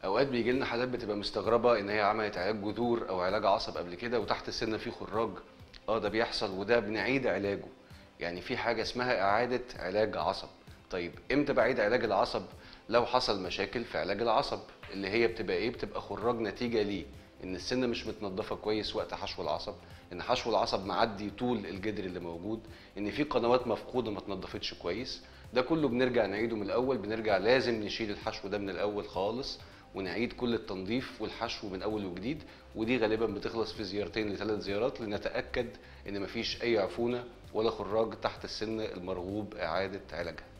اوقات بيجي لنا حالات بتبقى مستغربه ان هي عملت علاج جذور او علاج عصب قبل كده وتحت السن فيه خراج اه ده بيحصل وده بنعيد علاجه يعني في حاجه اسمها اعاده علاج عصب طيب امتى بعيد علاج العصب لو حصل مشاكل في علاج العصب اللي هي بتبقى ايه بتبقى خراج نتيجه ليه ان السنه مش متنضفه كويس وقت حشو العصب ان حشو العصب معدي طول الجدر اللي موجود ان في قنوات مفقوده ما اتنضفتش كويس ده كله بنرجع نعيده من الاول بنرجع لازم نشيل الحشو ده من الاول خالص ونعيد كل التنظيف والحشو من اول وجديد ودي غالبا بتخلص في زيارتين لثلاث زيارات لنتاكد ان مفيش اي عفونه ولا خراج تحت السن المرغوب اعاده علاجها